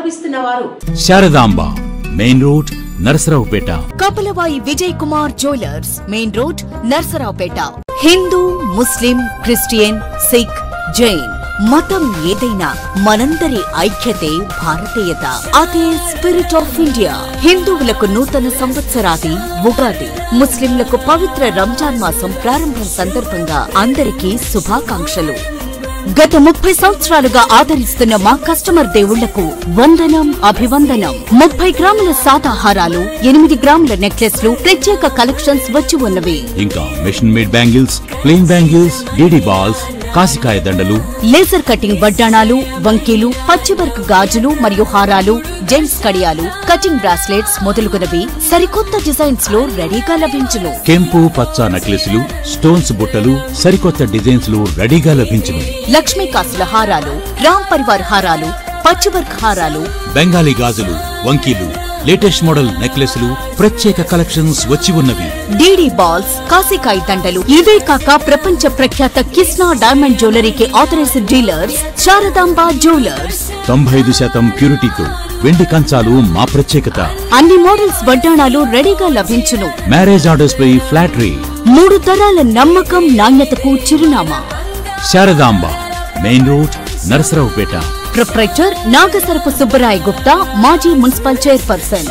లభిస్తున్న వారు Sharadamba main road Narasaraopet Kapilavai Vijay Kumar jewellers main road Narasaraopet Hindu Muslim Christian Sikh Jain మతం ఏదైనా మనందరి ఐక్యతే భారతీయత అదే స్పిరిట్ ఆఫ్ ఇండియా హిందువులకు నూతన సంవత్సరాది ఉగాది ముస్లింలకు పవిత్ర రంజాన్ మాసం ప్రారంభం సందర్భంగా అందరికీ శుభాకాంక్షలు గత ముప్పై సంవత్సరాలుగా ఆదరిస్తున్న మా కస్టమర్ దేవుళ్లకు వందనం అభివందనం ముప్పై గ్రాముల సాదాహారాలు ఎనిమిది గ్రాముల నెక్లెస్లు ప్రత్యేక కలెక్షన్స్ వచ్చి ఉన్నవి ఇంకా machine made bangles plain bangles DD balls కాసికాయ దండలు లేజర్ కటింగ్ వడ్డాణాలు వంకీలు పచ్చివర్క్ గాజులు మరియు హారాలు జెంట్స్ కడియాలు కటింగ్ బ్రాస్లెట్స్ మొదలుగునవి సరికొత్త డిజైన్స్ లో రెడీగా లభించును కెంపు పచ్చ నెక్లెస్లు స్టోన్స్ బుట్టలు సరికొత్త డిజైన్స్ లు రెడీగా లభించును లక్ష్మీ కాసుల హారాలు రామ్ పరివార్ హారాలు పచ్చివర్క్ హారాలు బెంగాలీ గాజులు వంకీలు లేటెస్ట్ మోడల్ నెక్లెస్లు ప్రత్యేక కలెక్షన్స్ వచ్చి ఉన్నవి డీడీ బాల్స్ కాసికాయ దండలు ఇవే కాక ప్రపంచ ప్రఖ్యాత కిస్నా డైమండ్ జ్యువెలరీకి ఆథరైజ్డ్ డీలర్స్ శారదాంబ జ్యువెలర్స్ తొంభై ఐదు శాతం ప్యూరిటీతో వెండి కంచాలు మా ప్రత్యేకత అన్ని మోడల్స్ వడ్డాణాలు రెడీగా లభించును మ్యారేజ్ ఆర్డర్స్ పై ఫ్లాట్ రేట్ మూడు తరాల నమ్మకం నాణ్యతకు చిరునామా Sharadamba main road Narasaraopet proprietor Nagasarapu Subbarai Gupta మాజీ మున్సిపల్ చైర్పర్సన్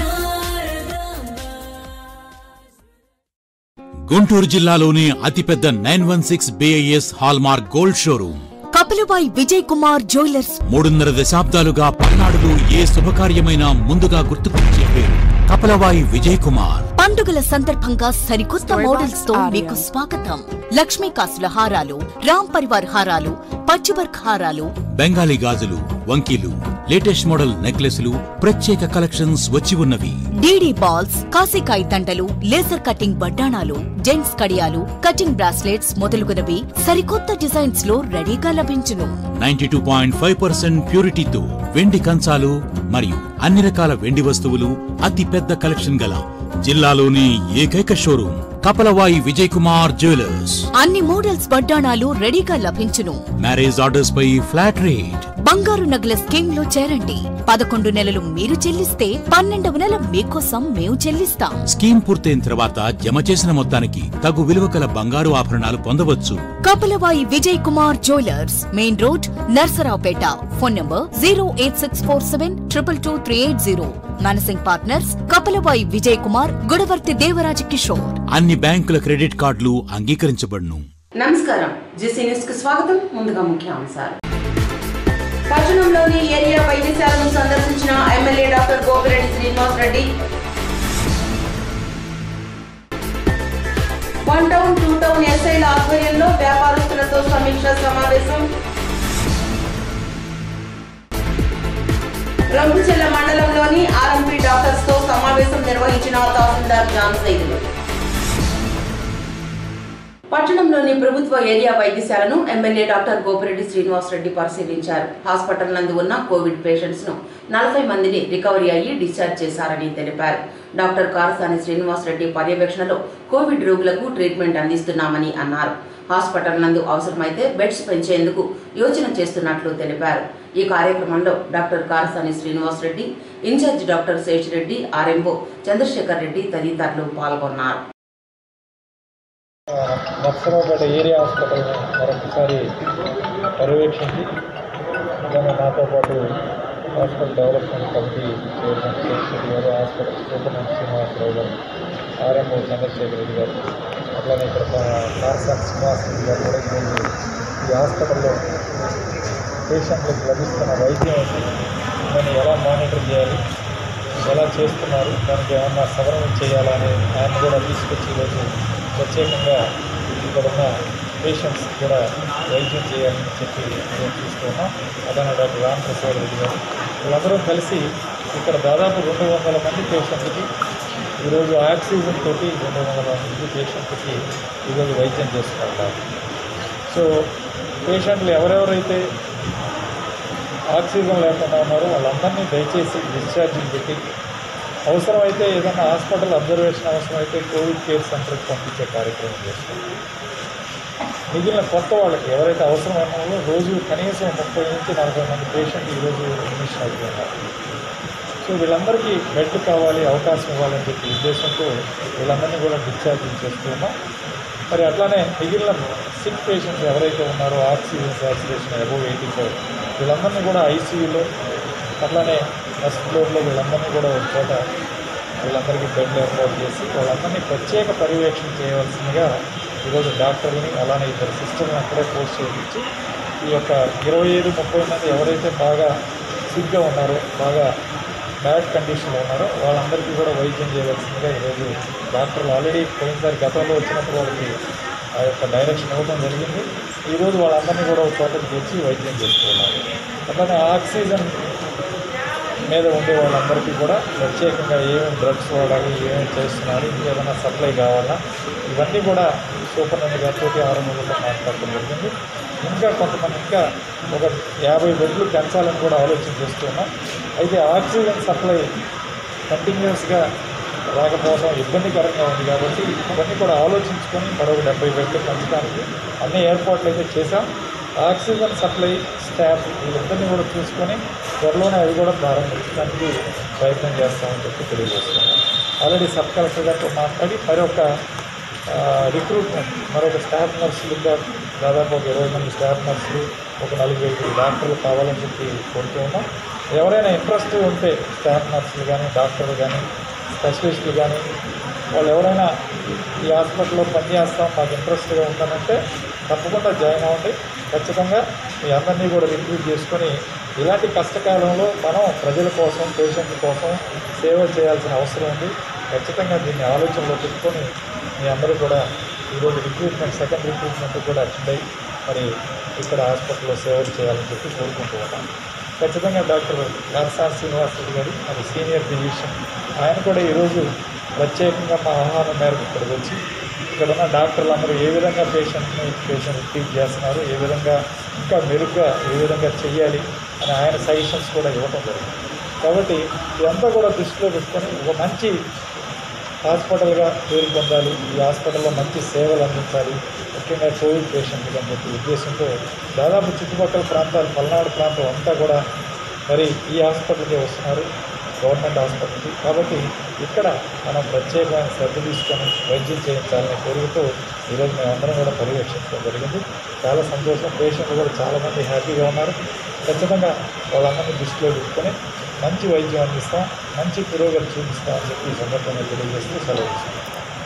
గుంటూరు జిల్లాలోని అతిపెద్ద nine one six BIS hallmark gold showroom Kapilabai Vijay Kumar jewellers మూడున్నర దశాబ్దాలుగా పల్నాడులో ఏ శుభకార్యమైనా ముందుగా గుర్తుకొచ్చే పేరు కపలవాయి విజయ్ కుమార్ పండుగల సందర్భంగా సరికొత్త మోడల్స్ తో మీకు స్వాగతం లక్ష్మీ కాసుల హారాలు రామ్ పరివార్ హారాలు పచ్చివర్క్ హారాలు బెంగాలీ గాజులు వంకీలు లేటెస్ట్ మోడల్ నెక్లెస్లు ప్రత్యేక కలెక్షన్స్ వచ్చి ఉన్నవి డీడీ బాల్స్ కాసికాయ దండలు లేజర్ కటింగ్ బడ్డాణాలు జెంట్స్ కడియాలు కటింగ్ బ్రాస్లెట్స్ మొదలుగునవి సరికొత్త డిజైన్స్ లో రెడీగా లభించును ninety two point five percent ప్యూరిటీతో వెండి కంచాలు మరియు అన్ని రకాల వెండి వస్తువులు అతి పెద్ద కలెక్షన్ గల జిల్లాలోని ఏకైక షోరూమ్ కపలవాయి విజయ్ కుమార్ జ్యువెలర్స్ అన్ని మోడల్స్ వడ్డాణాలు రెడీగా లభించును మ్యారేజ్ ఆర్డర్స్ పై ఫ్లాట్ రేట్ బంగారు నగల స్కీమ్ లో చేరండి పదకొండు నెలలు మీరు చెల్లిస్తే పన్నెండవ నెల మీకోసం మేము చెల్లిస్తాం స్కీమ్ పూర్తయిన తర్వాత జమ చేసిన మొత్తానికి తగు విలువ కల బంగారు ఆభరణాలు పొందవచ్చు Kapilavai Vijay Kumar jewellers main road Narasaraopet phone number zero eight six four seven triple two three eight zero managing partners Kapilavai Vijay Kumar Gudavarthi Devaraja Kishore అన్ని బ్యాంకుల క్రెడిట్ కార్డులు అంగీకరించబడును నమస్కారం జిసి న్యూస్ కు స్వాగతం ముందుగా ముఖ్యాంశాలు పట్టణంలోని ఏరియా వైద్యశాలను సందర్శించిన MLA doctor Gopireddy Srinivas Reddy one town two town ఎస్ఐల ఆధ్వర్యంలో వ్యాపారస్తులతో సమీక్ష సమావేశం రంగుచెల్ల మండలంలోని ఆర్ఎంపీ డాక్టర్స్ తో సమావేశం నిర్వహించిన తహసీల్దార్ జాన్ సైదులు పట్టణంలోని ప్రభుత్వ ఏరియా వైద్యశాలను ఎమ్మెల్యే డాక్టర్ గోపిరెడ్డి శ్రీనివాస్ రెడ్డి పరిశీలించారు హాస్పిటల్ నందు ఉన్న కోవిడ్ పేషెంట్స్ ను నలభై మందిని రికవరీ అయ్యి డిశ్చార్జ్ చేశారని తెలిపారు డాక్టర్ కారసాని శ్రీనివాస్ రెడ్డి పర్యవేక్షణలో కోవిడ్ రోగులకు ట్రీట్మెంట్ అందిస్తున్నామని అన్నారు హాస్పిటల్ నందు అవసరమైతే బెడ్స్ పెంచేందుకు యోచన చేస్తున్నట్లు తెలిపారు ఈ కార్యక్రమంలో doctor Karasani Srinivas Reddy incharge doctor Seshireddy RMO Chandrasekhar Reddy తదితరులు పాల్గొన్నారు నర్సరావుపేట ఏరియా హాస్పిటల్ని మరొకసారి పర్యవేక్షించి అలానే నాతో పాటు hospital development committee chairman Seshareddy గారు హాస్పిటల్ సూపరింటెండెంట్ శ్రీనివాసరావు గారు ఆర్ఎంఓ చంద్రశేఖర్ రెడ్డి గారు అట్లానే ఇక్కడ కార్సాక్ శ్రీనివాస్ రెడ్డి గారు కూడా ఈరోజు ఈ హాస్పిటల్లో పేషెంట్లకు లభిస్తున్న వైద్యం ఏంటి దాన్ని ఎలా మానిటర్ చేయాలి ఎలా చేస్తున్నారు దానికి ఏమన్నా సవరణ చేయాలని ఆయన కూడా తీసుకొచ్చి ఈరోజు ప్రత్యేకంగా ఇక్కడ ఉన్న పేషెంట్స్ కూడా వైద్యం చేయాలని చెప్పి మేము చూస్తున్నాం అలానే డాక్టర్ రామప్రసాద్ రెడ్డి గారు వీళ్ళందరూ కలిసి ఇక్కడ దాదాపు రెండు వందల మంది పేషెంట్లకి ఈరోజు ఆక్సిజన్ తోటి రెండు వందల మంది పేషెంట్లకి ఈరోజు వైద్యం చేసుకుంటారు సో పేషెంట్లు ఎవరెవరైతే ఆక్సిజన్ లేకుండా ఉన్నారో వాళ్ళందరినీ దయచేసి డిశ్చార్జింగ్ పెట్టి అవసరమైతే ఏదైనా హాస్పిటల్ అబ్జర్వేషన్ అవసరమైతే కోవిడ్ కేర్ సెంటర్కి పంపించే కార్యక్రమం చేస్తాం మిగిలిన కొత్త వాళ్ళకి ఎవరైతే అవసరం ఉన్నారో రోజు కనీసం ముప్పై నుంచి నలభై మంది పేషెంట్ ఈరోజు అడ్మిషన్ అవుతున్నారు సో వీళ్ళందరికీ బెడ్ కావాలి అవకాశం ఇవ్వాలని చెప్పి ఉద్దేశంతో వీళ్ళందరినీ కూడా డిశ్చార్జ్ చేస్తున్నాం మరి అట్లానే మిగిలిన సిక్ పేషెంట్స్ ఎవరైతే ఉన్నారో oxygen saturation above eighty five వీళ్ళందరినీ కూడా ఐసీయూలో అట్లానే ఫస్ట్ ఫ్లోర్లో వీళ్ళందరినీ కూడా ఒక చోట వీళ్ళందరికీ బెడ్ ఏర్పాటు చేసి వాళ్ళందరినీ ప్రత్యేక పర్యవేక్షణ చేయవలసిందిగా ఈరోజు డాక్టర్ని అలానే ఇద్దరు సిస్టర్ని అక్కడే పోస్ట్ చేయించి ఈ యొక్క ఇరవై ఐదు ముప్పై మంది ఎవరైతే బాగా సిగ్గా ఉన్నారో బాగా బ్యాడ్ కండిషన్లో ఉన్నారో వాళ్ళందరికీ కూడా వైద్యం చేయవలసిందిగా ఈరోజు డాక్టర్లు ఆల్రెడీ పోయినసారి గతంలో వచ్చినప్పుడు వాళ్ళకి ఆ యొక్క డైరెక్షన్ ఇవ్వడం జరిగింది ఈరోజు వాళ్ళందరినీ కూడా ఒక చోటకి తెచ్చి వైద్యం చేస్తున్నారు అట్లానే ఆక్సిజన్ మీద ఉండే వాళ్ళందరికీ కూడా ప్రత్యేకంగా ఏమేమి డ్రగ్స్ వాడాలి ఏమేమి చేస్తున్నారు ఏదైనా సప్లై కావాలా ఇవన్నీ కూడా సూపరింటెండెంట్ గారితో ఆరంభంలో మాట్లాడటం జరిగింది ఇంకా కొంతమంది ఇంకా ఒక యాభై బెడ్లు పెంచాలని కూడా ఆలోచన చేస్తున్నాం అయితే ఆక్సిజన్ సప్లై కంటిన్యూస్గా రాకపోవడం ఇబ్బందికరంగా ఉంది కాబట్టి ఇవన్నీ కూడా ఆలోచించుకొని మరొక డెబ్బై బెడ్లు పెంచడానికి అన్ని ఏర్పాట్లు అయితే చేశాం ఆక్సిజన్ సప్లై స్టాఫ్ వీళ్ళిద్దరిని కూడా చూసుకొని త్వరలోనే అది కూడా ప్రారంభించడానికి ప్రయత్నం చేస్తామని చెప్పి తెలియజేస్తున్నాం ఆల్రెడీ సబ్ కలెక్టర్ గారితో మాట్లాడి మరొక రిక్రూట్మెంట్ మరొక స్టాఫ్ నర్సులుగా దాదాపు ఒక ఇరవై మంది స్టాఫ్ నర్సులు ఒక నలుగురు ఐదుగురు డాక్టర్లు కావాలని చెప్పి కోరుతూ ఉన్నాం ఎవరైనా ఇంట్రెస్ట్ ఉంటే స్టాఫ్ నర్సులు కానీ డాక్టర్లు కానీ స్పెషలిస్టులు కానీ వాళ్ళు ఎవరైనా ఈ హాస్పిటల్లో పనిచేస్తాం మాకు ఇంట్రెస్ట్గా ఉంటానంటే తప్పకుండా జాయిన్ అవ్వండి ఖచ్చితంగా మీ అందరినీ కూడా రిక్రూట్ చేసుకొని ఇలాంటి కష్టకాలంలో మనం ప్రజల కోసం పేషెంట్ల కోసం సేవ చేయాల్సిన అవసరం ఉంది ఖచ్చితంగా దీన్ని ఆలోచనలో పెట్టుకొని మీ అందరూ కూడా ఈరోజు రిక్రూట్మెంట్ సెకండ్ రిక్రూట్మెంట్ కూడా అటెండ్ అయ్యి మరి ఇక్కడ హాస్పిటల్లో సేవలు చేయాలని చెప్పి కోరుకుంటూ ఉన్నాం ఖచ్చితంగా డాక్టర్ నరసార్ శ్రీనివాస్ రెడ్డి గారు మరి సీనియర్ ఫిజిషియన్ ఆయన కూడా ఈరోజు ప్రత్యేకంగా మా ఆహ్వానం మేరకు ఇక్కడికి వచ్చి ఇక్కడ ఉన్న డాక్టర్లు అందరూ ఏ విధంగా పేషెంట్ని పేషెంట్ ట్రీట్ చేస్తున్నారు ఏ విధంగా ఇంకా మెరుగ్గా ఏ విధంగా చెయ్యాలి అని ఆయన సజెషన్స్ కూడా ఇవ్వటం జరిగింది కాబట్టి ఇదంతా కూడా దృష్టిలో పెట్టుకొని ఒక మంచి హాస్పిటల్గా పేరు పొందాలి ఈ హాస్పిటల్లో మంచి సేవలు అందించాలి ముఖ్యంగా కోవిడ్ పేషెంట్కి అని చెప్పి ఉద్దేశంతో దాదాపు చుట్టుపక్కల ప్రాంతాలు పల్నాడు ప్రాంతం అంతా కూడా మరి ఈ హాస్పిటల్కే వస్తున్నారు గవర్నమెంట్ హాస్పిటల్కి కాబట్టి ఇక్కడ మనం ప్రత్యేకమైన శ్రద్ధ తీసుకొని వైద్యం చేయించాలనే కోరికతో ఈరోజు మేమందరం కూడా పర్యవేక్షించడం జరిగింది చాలా సంతోషం పేషెంట్లు కూడా చాలామంది హ్యాపీగా ఉన్నారు ఖచ్చితంగా వాళ్ళందరినీ దృష్టిలో పెట్టుకొని మంచి వైద్యం అందిస్తాం మంచి పురోగతి చూపిస్తాం అని చెప్పి ఈ సందర్భంగా తెలియజేస్తూ సెలవు తీసుకుంటాం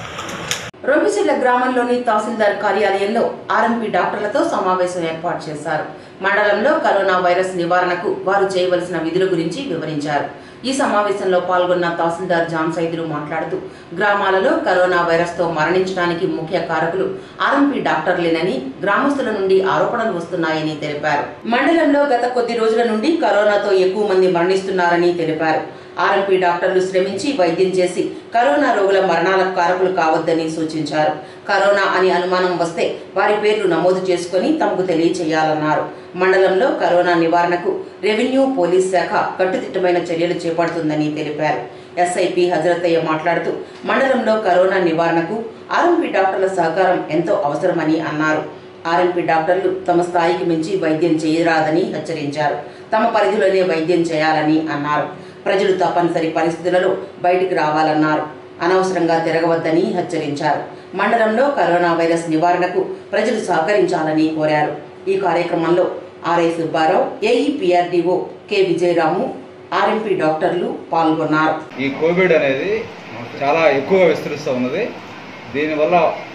రొమ్మిచెర్ల గ్రామంలోని తహసీల్దార్ కార్యాలయంలో ఆర్ఎంపీ డాక్టర్లతో సమావేశం ఏర్పాటు చేశారు మండలంలో కరోనా వైరస్ నివారణకు వారు చేయవలసిన విధుల గురించి వివరించారు ఈ సమావేశంలో పాల్గొన్న తహసీల్దార్ జాన్ సైదులు మాట్లాడుతూ గ్రామాలలో కరోనా వైరస్ తో మరణించడానికి ముఖ్య కారకులు ఆర్ఎంపీ డాక్టర్లేనని గ్రామస్తుల నుండి ఆరోపణలు వస్తున్నాయని తెలిపారు మండలంలో గత కొద్ది రోజుల నుండి కరోనాతో ఎక్కువ మంది మరణిస్తున్నారని తెలిపారు ఆర్ఎంపీ డాక్టర్లు శ్రమించి వైద్యం చేసి కరోనా రోగుల మరణాలకు కారకులు కావద్దని సూచించారు కరోనా అని అనుమానం వస్తే వారి పేర్లు నమోదు చేసుకుని తమకు తెలియచేయాలన్నారు మండలంలో కరోనా నివారణకు రెవెన్యూ పోలీస్ శాఖ కట్టుదిట్టమైన చర్యలు చేపడుతుందని తెలిపారు ఎస్ఐపి హజరతయ్య మాట్లాడుతూ మండలంలో కరోనా నివారణకు ఆర్ఎంపీ డాక్టర్ల సహకారం ఎంతో అవసరమని అన్నారు ఆర్ఎంపీ డాక్టర్లు తమ స్థాయికి మించి వైద్యం చేయరాదని హెచ్చరించారు తమ పరిధిలోనే వైద్యం చేయాలని అన్నారు ప్రజలు తప్పనిసరి పరిస్థితులలో బయటికి రావాలన్నారు అనవసరంగా తిరగవద్దని హెచ్చరించారు మండలంలో కరోనా వైరస్ నివారణకు ప్రజలు సహకరించాలని కోరారు ఈ కార్యక్రమంలో RI Subbarao AEPRDO K Vijayaramu RMP డాక్టర్లు పాల్గొన్నారు ఈ కోవిడ్ అనేది చాలా ఎక్కువగా విస్తరిస్తూ ఉన్నది దీనివల్ల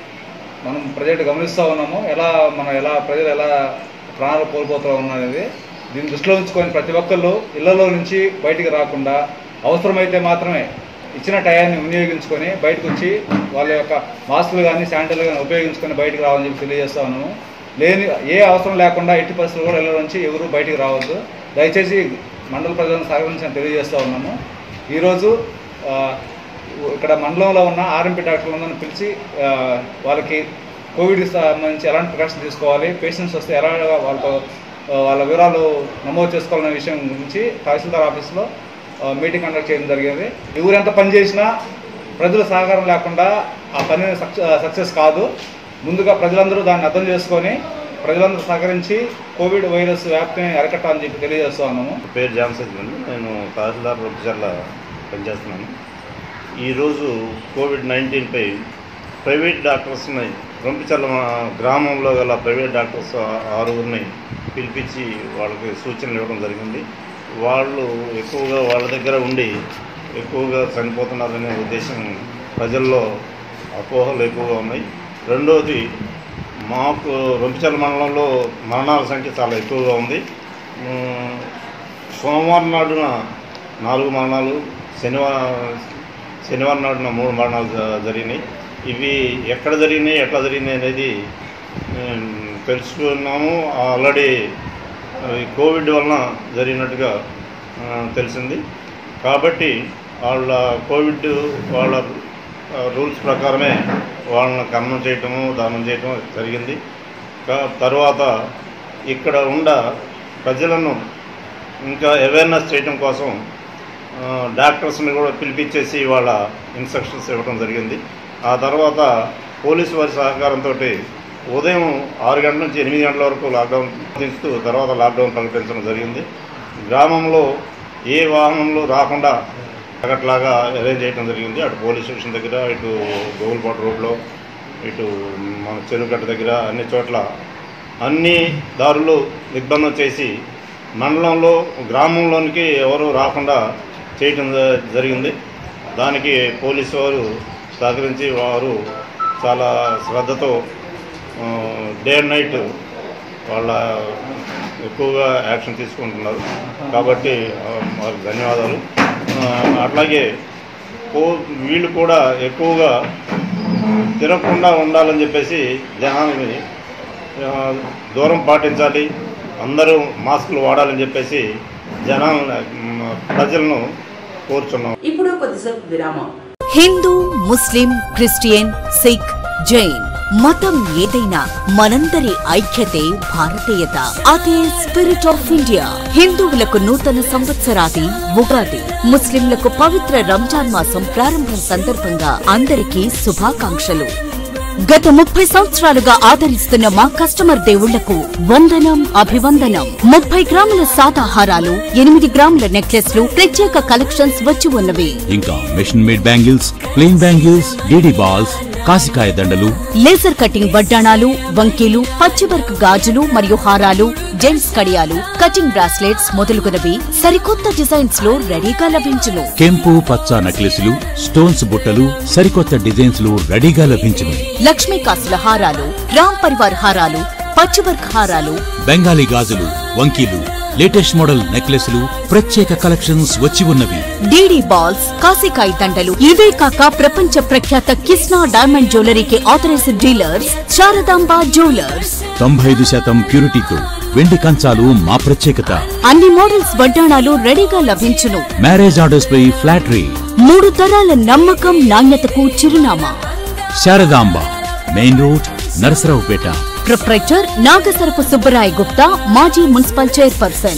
మనం ప్రజెంట్ గమనిస్తూ ఉన్నాము ఎలా మనం ఎలా ప్రజలు ఎలా ప్రాణాలు కోల్పోతూ ఉన్నది దీన్ని దృష్టిలో ఉంచుకొని ప్రతి ఒక్కళ్ళు ఇళ్లలో నుంచి బయటికి రాకుండా అవసరమైతే మాత్రమే ఇచ్చిన టయాన్ని వినియోగించుకొని బయటకు వచ్చి వాళ్ళ యొక్క మాస్కులు కానీ శానిటైజర్లు కానీ ఉపయోగించుకొని బయటికి రావాలని చెప్పి తెలియజేస్తా ఉన్నాము లేని ఏ అవసరం లేకుండా ఎట్టి పరిస్థితులు కూడా ఇళ్ళ నుంచి ఎవరు బయటికి రావద్దు దయచేసి మండల ప్రజలను సహకరించని తెలియజేస్తూ ఉన్నాము ఈరోజు ఆ, ఇక్కడ మండలంలో ఉన్న ఆర్ఎంపీ డాక్టర్లందరినీ పిలిచి ఆ, వాళ్ళకి కోవిడ్కి సంబంధించి ఎలాంటి ప్రికాషన్ తీసుకోవాలి పేషెంట్స్ వస్తే ఎలా వాళ్ళతో ఆ, వాళ్ళ వివరాలు నమోదు చేసుకోవాలనే విషయం గురించి తహసీల్దార్ ఆఫీస్లో ఆ, మీటింగ్ కండక్ట్ చేయడం జరిగింది ఎవరు ఎంత పని చేసినా ప్రజల సహకారం లేకుండా ఆ పని సక్సెస్ కాదు ముందుగా ప్రజలందరూ దాన్ని అర్థం చేసుకొని ప్రజలందరూ సహకరించి కోవిడ్ వైరస్ వ్యాప్తిని అరికట్టాలని చెప్పి తెలియజేస్తా ఉన్నాము పేరు జాన్సన్ అండి నేను తహసీల్దార్ రొబ్బిచర్ల పనిచేస్తున్నాను ఈరోజు కోవిడ్ నైన్టీన్పై ప్రైవేట్ డాక్టర్స్ని రొంపిచర్ల మా గ్రామంలో గల ప్రైవేట్ డాక్టర్స్ ఆ- ఆరుగురిని పిలిపించి వాళ్ళకి సూచనలు ఇవ్వడం జరిగింది వాళ్ళు ఎక్కువగా వాళ్ళ దగ్గర ఉండి ఎక్కువగా చనిపోతున్నారనే ఉద్దేశం ప్రజల్లో అపోహలు ఎక్కువగా ఉన్నాయి రెండోది మాకు రొంపిచర్ల మండలంలో మరణాల సంఖ్య చాలా ఎక్కువగా ఉంది ఉమ్, సోమవారం నాడున నాలుగు మరణాలు శనివారం శనివారం నాడున మూడు మరణాలు జ- జరిగినాయి ఇవి ఎక్కడ జరిగినాయి ఎట్లా జరిగినాయి అనేది ఉమ్, తెలుసుకున్నాము ఆల్రెడీ ఈ కోవిడ్ వలన జరిగినట్టుగా ఆ, తెలిసింది కాబట్టి వాళ్ళ కోవిడ్ వాళ్ళ ఆ, రూల్స్ ప్రకారమే వాళ్ళని ఖననం చేయటము దానం చేయటం జరిగింది కా- తర్వాత ఇక్కడ ఉండ ప్రజలను ఇంకా అవేర్నెస్ చేయడం కోసం ఆ, డాక్టర్స్ని కూడా పిలిపించేసి వాళ్ళ ఇన్స్ట్రక్షన్స్ ఇవ్వడం జరిగింది ఆ తర్వాత పోలీసు వారి సహకారంతో ఉదయం ఆరు గంటల నుంచి ఎనిమిది గంటల వరకు లాక్డౌన్ తీస్తూ తర్వాత లాక్డౌన్ ప్రకటించడం జరిగింది గ్రామంలో ఏ వాహనంలో రాకుండా అట్లాగా అరేంజ్ చేయడం జరిగింది అటు పోలీస్ స్టేషన్ దగ్గర ఇటు గోగులపాటు రోడ్లో ఇటు మన చెరువుగట్ట దగ్గర అన్ని చోట్ల అన్ని దారులు దిగ్బంధం చేసి మండలంలో గ్రామంలోనికి ఎవరు రాకుండా చేయటం జ- జరిగింది దానికి పోలీసు వారు సహకరించి వారు చాలా శ్రద్ధతో ఆ, డే అండ్ నైట్ వాళ్ళ ఎక్కువగా యాక్షన్ తీసుకుంటున్నారు కాబట్టి ఆ, వారికి ధన్యవాదాలు ఆ, అట్లాగే కో వీళ్ళు కూడా ఎక్కువగా తిరగకుండా ఉండాలని చెప్పేసి జనాన్ని ఆ, దూరం పాటించాలి అందరూ మాస్కులు వాడాలని చెప్పేసి జనాలను మ్, ప్రజలను కోరుచున్నాం ఇప్పుడు కొద్దిసేపు విరామం హిందూ ముస్లిం క్రిస్టియన్ సిక్ జైన్ మతం ఏదైనా మనందరి ఐక్యతే భారతీయత అదే స్పిరిట్ ఆఫ్ ఇండియా హిందువులకు నూతన సంవత్సరాది ఉగాది ముస్లింలకు పవిత్ర రంజాన్ మాసం ప్రారంభం సందర్భంగా అందరికీ శుభాకాంక్షలు గత ముప్పై సంవత్సరాలుగా ఆదరిస్తున్న మా కస్టమర్ దేవుళ్లకు వందనం అభివందనం ముప్పై గ్రాముల సాదాహారాలు ఎనిమిది గ్రాముల నెక్లెస్లు ప్రత్యేక కలెక్షన్స్ వచ్చి ఉన్నవి ఇంకా machine made bangles plain bangles DD balls కాసికాయ దండలు లేజర్ కటింగ్ వడ్డాణాలు వంకీలు పచ్చివర్క్ గాజులు మరియు హారాలు జెంట్స్ కడియాలు కటింగ్ బ్రాస్లెట్స్ మొదలుగునవి సరికొత్త డిజైన్స్ లో రెడీగా లభించును కెంపు పచ్చ నెక్లెస్లు స్టోన్స్ బుట్టలు సరికొత్త డిజైన్స్ లు రెడీగా లభించును లక్ష్మీ కాసుల హారాలు రామ్ పరివార్ హారాలు పచ్చివర్క్ హారాలు బెంగాలీ గాజులు వంకీలు లేటెస్ట్ మోడల్ నెక్లెస్లు ప్రత్యేక కలెక్షన్స్ వచ్చి ఉన్నవి డీడీ బాల్స్ కాసికాయ దండలు ఇవే కాక ప్రపంచ ప్రఖ్యాత కిస్నా డైమండ్ జ్యువెలరీకి ఆథరైజ్డ్ డీలర్స్ శారదాంబ జ్యువెలర్స్ తొంభై ఐదు శాతం ప్యూరిటీతో వెండి కంచాలు మా ప్రత్యేకత అన్ని మోడల్స్ వడ్డాణాలు రెడీగా లభించును మ్యారేజ్ ఆర్డర్స్ పై ఫ్లాట్ రేట్ మూడు తరాల నమ్మకం నాణ్యతకు చిరునామా Sharadamba main road Narasaraopet proprietor Nagasarapu Subbarai Gupta మాజీ మున్సిపల్ చైర్పర్సన్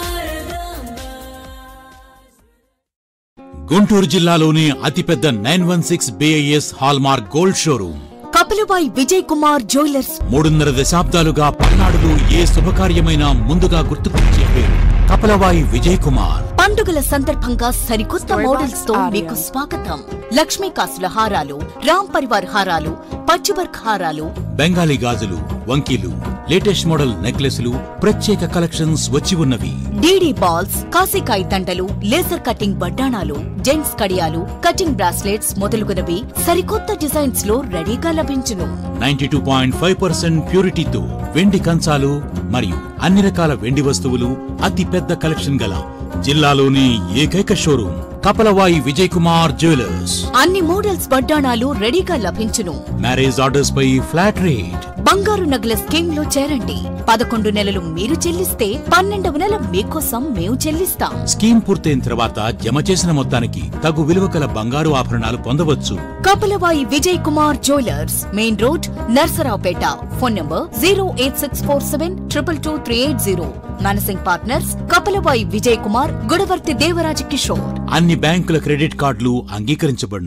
గుంటూరు జిల్లాలోని అతిపెద్ద nine one six BIS hallmark gold showroom Kapilabai Vijay Kumar jewellers మూడున్నర దశాబ్దాలుగా పల్నాడులో ఏ శుభకార్యమైనా ముందుగా గుర్తుకొచ్చే పేరు కపలవాయి విజయ్ కుమార్ పండుగల సందర్భంగా సరికొత్త మోడల్స్ తో మీకు స్వాగతం లక్ష్మీ కాసుల హారాలు రామ్ పరివార్ హారాలు పచ్చివర్క్ హారాలు బెంగాలీ గాజులు వంకీలు లేటెస్ట్ మోడల్ నెక్లెస్లు ప్రత్యేక కలెక్షన్స్ వచ్చి ఉన్నవి డీడీ బాల్స్ కాసికాయ దండలు లేజర్ కటింగ్ వడ్డాణాలు జెంట్స్ కడియాలు కటింగ్ బ్రాస్లెట్స్ మొదలుగునవి సరికొత్త డిజైన్స్ లో రెడీగా లభించును ninety two point five percent ప్యూరిటీతో వెండి కంచాలు మరియు అన్ని రకాల వెండి వస్తువులు అతి పెద్ద కలెక్షన్ గల జిల్లాలోని ఏకైక షోరూమ్ కపలవాయి విజయ్ కుమార్ జ్యువెలర్స్ అన్ని మోడల్స్ వడ్డాణాలు రెడీగా లభించును మ్యారేజ్ ఆర్డర్స్ పై ఫ్లాట్ రేట్ బంగారు నగల స్కీమ్ లో చేరండి పదకొండు నెలలు మీరు చెల్లిస్తే పన్నెండవ నెల మీకోసం మేము చెల్లిస్తాం స్కీమ్ పూర్తయిన తర్వాత జమ చేసిన మొత్తానికి తగు విలువ కల బంగారు ఆభరణాలు పొందవచ్చు Kapilavai Vijay Kumar jewellers main road Narasaraopet phone number zero eight six four seven triple two three eight zero managing partners Kapilavai Vijay Kumar Gudavarthi Devaraja Kishore అన్ని బ్యాంకుల క్రెడిట్ కార్డులు అంగీకరించబడును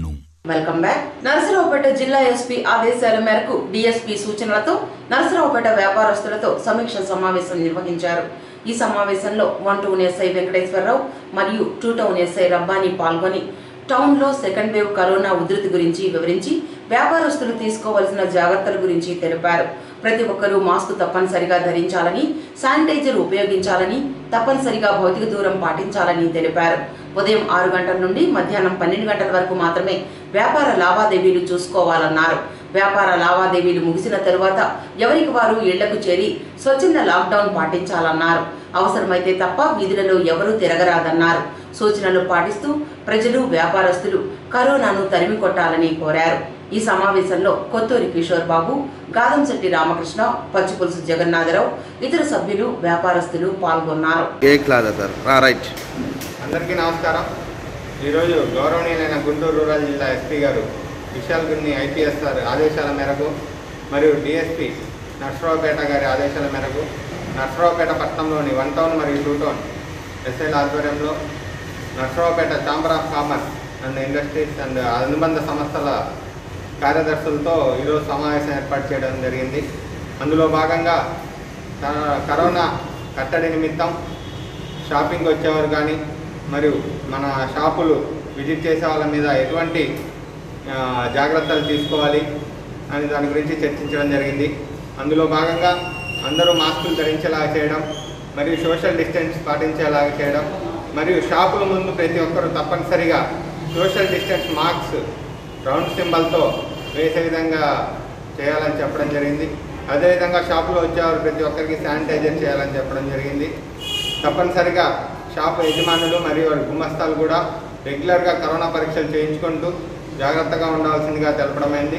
వెల్కమ్ బ్యాక్ నరసరావుపేట జిల్లా ఎస్పీ ఆదేశాల మేరకు డిఎస్పీ సూచనలతో నరసరావుపేట వ్యాపారస్తులతో సమీక్ష సమావేశం నిర్వహించారు ఈ సమావేశంలో వన్ టౌన్ ఎస్ఐ వెంకటేశ్వరరావు మరియు టూ టౌన్ ఎస్ఐ రబ్బాని పాల్గొని టౌన్ లో సెకండ్ వేవ్ కరోనా ఉధృతి గురించి వివరించి వ్యాపారస్తులు తీసుకోవాల్సిన జాగ్రత్తల గురించి తెలిపారు ప్రతి ఒక్కరూ మాస్క్ తప్పనిసరిగా ధరించాలని శానిటైజర్ ఉపయోగించాలని తప్పనిసరిగా భౌతిక దూరం పాటించాలని తెలిపారు ఉదయం ఆరు గంటల నుండి మధ్యాహ్నం పన్నెండు గంటల వరకు మాత్రమే వ్యాపార లావాదేవీలు చూసుకోవాలన్నారు వ్యాపార లావాదేవీలు ముగిసిన తరువాత ఎవరికి వారు ఇళ్లకు చేరి స్వచ్ఛంద లాక్డౌన్ పాటించాలన్నారు అవసరమైతే తప్ప వీధులలో ఎవరూ తిరగరాదన్నారు సూచనలు పాటిస్తూ ప్రజలు వ్యాపారస్తులు కరోనాను తరిమి కొట్టాలని కోరారు ఈ సమావేశంలో కొత్తూరి కిషోర్ బాబు గాదంశెట్టి రామకృష్ణ పచ్చిపులుసు జగన్నాథరావు ఇతర సభ్యులు వ్యాపారస్తులు పాల్గొన్నారు एक लादा सर हाँ राइट అందరికీ నమస్కారం ఈరోజు గౌరవనీయులైన గుంటూరు రూరల్ జిల్లా ఎస్పీ గారు విశాల్ గున్ని ఐపీఎస్ సార్ ఆదేశాల మేరకు మరియు డిఎస్పీ నర్సరావుపేట గారి ఆదేశాల మేరకు నర్సరావుపేట పట్టణంలోని వన్ టౌన్ మరియు టూ టౌన్ ఎస్ఐల ఆధ్వర్యంలో Narasaraopet chamber of commerce and industries and అనుబంధ సంస్థల కార్యదర్శులతో ఈరోజు సమావేశం ఏర్పాటు చేయడం జరిగింది అందులో భాగంగా క- కరోనా కట్టడి నిమిత్తం షాపింగ్ వచ్చేవారు కానీ మరియు మన షాపులు విజిట్ చేసే వాళ్ళ మీద ఎటువంటి ఆ, జాగ్రత్తలు తీసుకోవాలి అని దాని గురించి చర్చించడం జరిగింది అందులో భాగంగా అందరూ మాస్కులు ధరించేలాగా చేయడం మరియు సోషల్ డిస్టెన్స్ పాటించేలాగా చేయడం మరియు షాపుల ముందు ప్రతి ఒక్కరూ తప్పనిసరిగా సోషల్ డిస్టెన్స్ మార్క్స్ రౌండ్ సింబల్తో వేసే విధంగా చేయాలని చెప్పడం జరిగింది అదేవిధంగా షాపులో వచ్చేవారు ప్రతి ఒక్కరికి శానిటైజర్ చేయాలని చెప్పడం జరిగింది తప్పనిసరిగా షాపు యజమానులు మరియు వారి గుమస్తాలు కూడా రెగ్యులర్గా కరోనా పరీక్షలు చేయించుకుంటూ జాగ్రత్తగా ఉండాల్సిందిగా తెలపడమైంది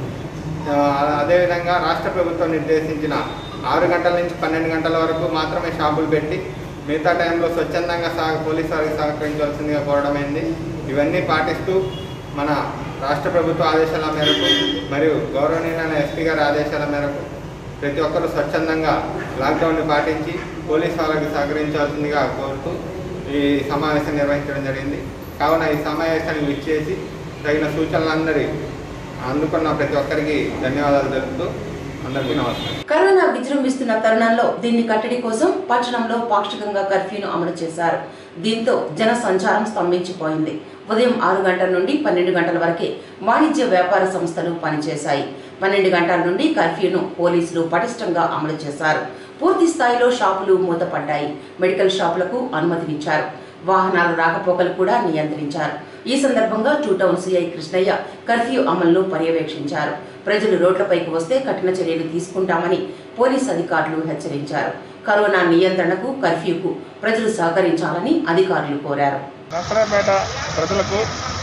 ఆ, అదేవిధంగా రాష్ట్ర ప్రభుత్వం నిర్దేశించిన ఆరు గంటల నుంచి పన్నెండు గంటల వరకు మాత్రమే షాపులు పెట్టి మిగతా టైంలో స్వచ్ఛందంగా సహ పోలీసు వారికి సహకరించవలసిందిగా కోరడమైంది ఇవన్నీ పాటిస్తూ మన రాష్ట్ర ప్రభుత్వ ఆదేశాల మేరకు మరియు గౌరవనీయులైన ఎస్పీ గారి ఆదేశాల మేరకు ప్రతి ఒక్కరూ స్వచ్ఛందంగా లాక్డౌన్ని పాటించి పోలీస్ వాళ్ళకి సహకరించాల్సిందిగా కోరుతూ ఈ సమావేశం నిర్వహించడం జరిగింది కావున ఈ సమావేశాన్ని విచ్చేసి తగిన సూచనలందరి అందుకున్న ప్రతి ఒక్కరికి ధన్యవాదాలు తెలుపుతూ అందరికీ నమస్కారం కరోనా విజృంభిస్తున్న తరుణంలో దీన్ని కట్టడి కోసం పట్టణంలో పాక్షికంగా కర్ఫ్యూను అమలు చేశారు దీంతో జన సంచారం స్తంభించిపోయింది ఉదయం ఆరు గంటల నుండి పన్నెండు గంటల వరకే వాణిజ్య వ్యాపార సంస్థలు పనిచేశాయి పన్నెండు గంటల నుండి కర్ఫ్యూను పోలీసులు పటిష్టంగా అమలు చేశారు పూర్తి స్థాయిలో షాపులు మూతపడ్డాయి మెడికల్ షాపులకు అనుమతినిచ్చారు వాహనాల రాకపోకలు కూడా నియంత్రించారు ఈ సందర్భంగా two town CI Krishnaiah curfew అమలును పర్యవేక్షించారు ప్రజలు రోడ్లపైకి వస్తే కఠిన చర్యలు తీసుకుంటామని పోలీస్ అధికారులు హెచ్చరించారు కరోనా నియంత్రణకు కర్ఫ్యూకు ప్రజలు సహకరించాలని అధికారులు కోరారు నర్సరాపేట ప్రజలకు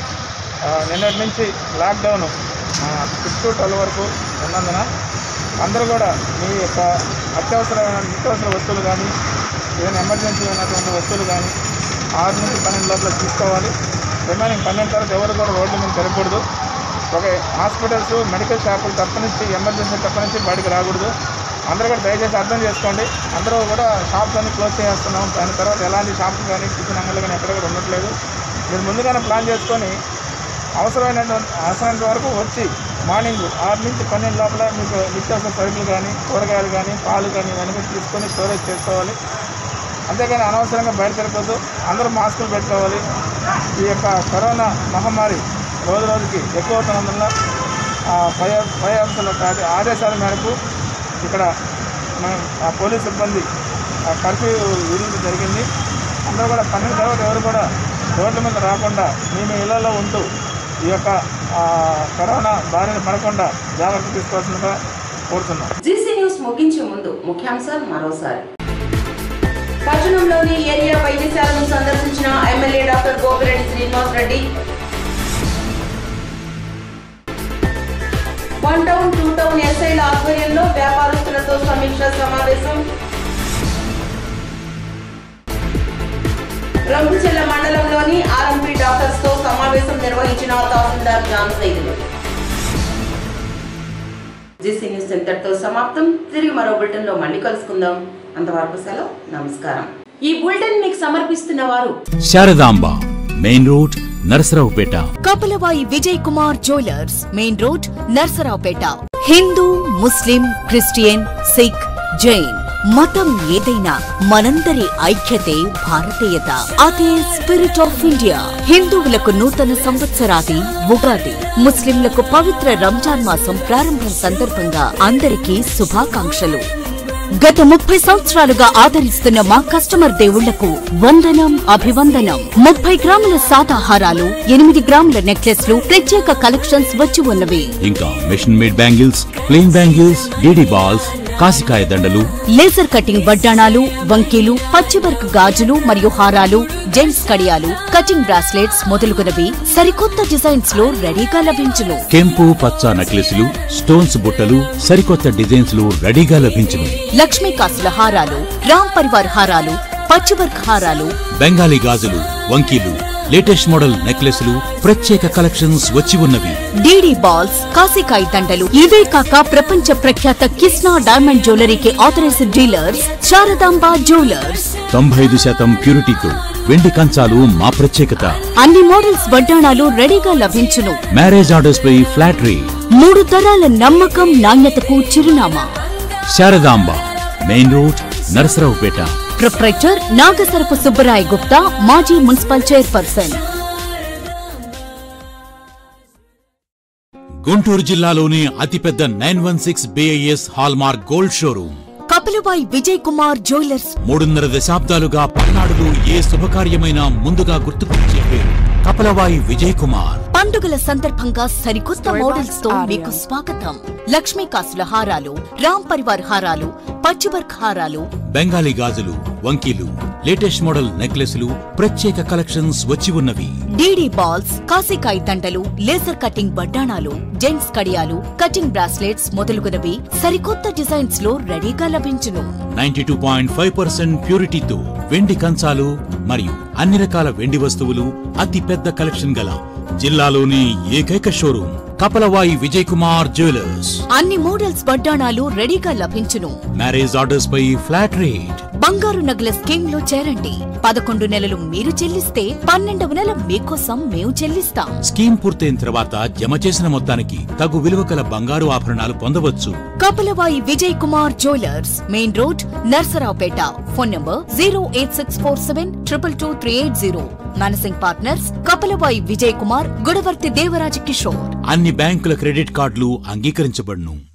ఆ, నిన్నటి నుంచి లాక్డౌన్ సిక్స్ టు ట్వెల్వ్ వరకు ఉన్నందున అందరూ కూడా మీ యొక్క అత్యవసరమైన నిత్యావసర వస్తువులు కానీ ఏదైనా ఎమర్జెన్సీ ఉన్నటువంటి వస్తువులు కానీ ఆరు నుంచి పన్నెండు లోపల తీసుకోవాలి రిమైనింగ్ పన్నెండు తర్వాత ఎవరు కూడా రోడ్ల మీద తిరగకూడదు ఒక హాస్పిటల్స్ మెడికల్ షాపులు తప్పనించి ఎమర్జెన్సీ తప్పనించి బయటకు రాకూడదు అందరూ కూడా దయచేసి అర్థం చేసుకోండి అందరూ కూడా షాప్స్ అన్ని క్లోజ్ చేస్తున్నాం దాని తర్వాత ఎలాంటి షాప్స్ కానీ కిచెన్ అంగళ్ళు కానీ ఎక్కడ కూడా ఉండట్లేదు మీరు ముందుగానే ప్లాన్ చేసుకొని అవసరమైనటువంటి అవసరమైనంత వరకు వచ్చి మార్నింగ్ ఆరు నుంచి పన్నెండు లోపల మీకు నిత్యావసర సరుకులు కానీ కూరగాయలు కానీ పాలు కానీ ఇవన్నీ తీసుకొని స్టోరేజ్ చేసుకోవాలి అంతేగాని అనవసరంగా బయట తిరగద్దు అందరూ మాస్కులు పెట్టుకోవాలి ఈ యొక్క కరోనా మహమ్మారి రోజు రోజుకి ఎక్కువ అవుతున్నందువల్ల ఆ పై పై అంశాల ఆదే- ఆదేశాల మేరకు ఇక్కడ మనం ఆ పోలీస్ సిబ్బంది ఆ కర్ఫ్యూ విధించడం జరిగింది అందరూ కూడా పన్నెండు తర్వాత ఎవరు కూడా రోడ్ల మీద రాకుండా మీ మీ ఇళ్లలో ఉంటూ ఈ యొక్క ఆ, కరోనా బారిన పడకుండా జాగ్రత్త తీసుకోవాల్సిందిగా కోరుతున్నాం జీసీ న్యూస్ ముగించే ముందు ముఖ్యాంశాలు మరోసారి పట్టణంలోని ఏరియా వైద్యశాలను సందర్శించిన MLA doctor Gopireddy Srinivas Reddy one town two town ఎస్ఐల ఆధ్వర్యంలో వ్యాపారస్తులతో సమీక్ష సమావేశం రంగుచెల్ల మండలంలోని ఆర్ఎంపీ డాక్టర్స్ తో సమావేశం నిర్వహించిన tahsildar John Saidulu GC news ఇంతటితో సమాప్తం తిరిగి మరో బులెటిన్ లో మళ్ళీ కలుసుకుందాం అంతవరకు సెలవు నమస్కారం ఈ బులెటిన్ మీకు సమర్పిస్తున్న వారు Sharadamba main road Narasaraopet Kapilavai Vijay Kumar jewellers main road Narasaraopet Hindu Muslim Christian Sikh Jain మతం ఏదైనా మనందరి ఐక్యతే భారతీయత అదే స్పిరిట్ ఆఫ్ ఇండియా హిందువులకు నూతన సంవత్సరాది ఉగాది ముస్లింలకు పవిత్ర రంజాన్ మాసం ప్రారంభం సందర్భంగా అందరికీ శుభాకాంక్షలు గత ముప్పై సంవత్సరాలుగా ఆదరిస్తున్న మా కస్టమర్ దేవుళ్లకు వందనం అభివందనం ముప్పై గ్రాముల సాదాహారాలు ఎనిమిది గ్రాముల నెక్లెస్లు ప్రత్యేక కలెక్షన్స్ వచ్చి ఉన్నవి ఇంకా machine made bangles plain bangles DD balls కాసికాయ దండలు లేజర్ కటింగ్ వడ్డాణాలు వంకీలు పచ్చివర్క్ గాజులు మరియు హారాలు జెంట్స్ కడియాలు కటింగ్ బ్రాస్లెట్స్ మొదలుగునవి సరికొత్త డిజైన్స్ లో రెడీగా లభించును కెంపు పచ్చ నెక్లెస్లు స్టోన్స్ బుట్టలు సరికొత్త డిజైన్స్ లు రెడీగా లభించును లక్ష్మీ కాసుల హారాలు రామ్ పరివార్ హారాలు పచ్చివర్క్ హారాలు బెంగాలీ గాజులు వంకీలు లేటెస్ట్ మోడల్ నెక్లెస్లు ప్రత్యేక కలెక్షన్స్ వచ్చి ఉన్నవి డీడీ బాల్స్ కాసికాయ దండలు ఇవే కాక ప్రపంచ ప్రఖ్యాత కిస్నా డైమండ్ జ్యువెలరీకి ఆథరైజ్డ్ డీలర్స్ శారదాంబ జ్యువెలర్స్ తొంభై ఐదు శాతం ప్యూరిటీతో వెండి కంచాలు మా ప్రత్యేకత అన్ని మోడల్స్ వడ్డాణాలు రెడీగా లభించును మ్యారేజ్ ఆర్డర్స్ పై ఫ్లాట్ రేట్ మూడు తరాల నమ్మకం నాణ్యతకు చిరునామా Sharadamba main road Narasaraopet proprietor Nagasarapu Subbarai Gupta మాజీ మున్సిపల్ చైర్పర్సన్ గుంటూరు జిల్లాలోని అతిపెద్ద nine one six BIS hallmark gold showroom Kapilabai Vijay Kumar jewellers మూడున్నర దశాబ్దాలుగా పల్నాడులో ఏ శుభకార్యమైనా ముందుగా గుర్తుకొచ్చే పేరు కపలవాయి విజయ్ కుమార్ పండుగల సందర్భంగా సరికొత్త మోడల్స్ తో మీకు స్వాగతం లక్ష్మీ కాసుల హారాలు రామ్ పరివార్ హారాలు పచ్చివర్క్ హారాలు బెంగాలీ గాజులు వంకీలు లేటెస్ట్ మోడల్ నెక్లెస్లు ప్రత్యేక కలెక్షన్స్ వచ్చి ఉన్నవి డీడీ బాల్స్ కాసికాయ దండలు లేజర్ కటింగ్ వడ్డాణాలు జెంట్స్ కడియాలు కటింగ్ బ్రాస్లెట్స్ మొదలుగునవి సరికొత్త డిజైన్స్ లో రెడీగా లభించును ninety two point five percent ప్యూరిటీతో వెండి కంచాలు మరియు అన్ని రకాల వెండి వస్తువులు అతి పెద్ద కలెక్షన్ గల జిల్లాలోని ఏకైక షోరూమ్ కపలవాయి విజయ్ కుమార్ జ్యువెలర్స్ అన్ని మోడల్స్ వడ్డాణాలు రెడీగా లభించును మ్యారేజ్ ఆర్డర్స్ పై ఫ్లాట్ రేట్ బంగారు నగల స్కీమ్ లో చేరండి పదకొండు నెలలు మీరు చెల్లిస్తే పన్నెండవ నెల మీకోసం మేము చెల్లిస్తాం స్కీమ్ పూర్తయిన తర్వాత జమ చేసిన మొత్తానికి తగు విలువ కల బంగారు ఆభరణాలు పొందవచ్చు Kapilavai Vijay Kumar jewellers main road Narasaraopet phone number zero eight six four seven triple two three eight zero managing partners Kapilavai Vijay Kumar Gudavarthi Devaraja Kishore అన్ని బ్యాంకుల క్రెడిట్ కార్డులు అంగీకరించబడును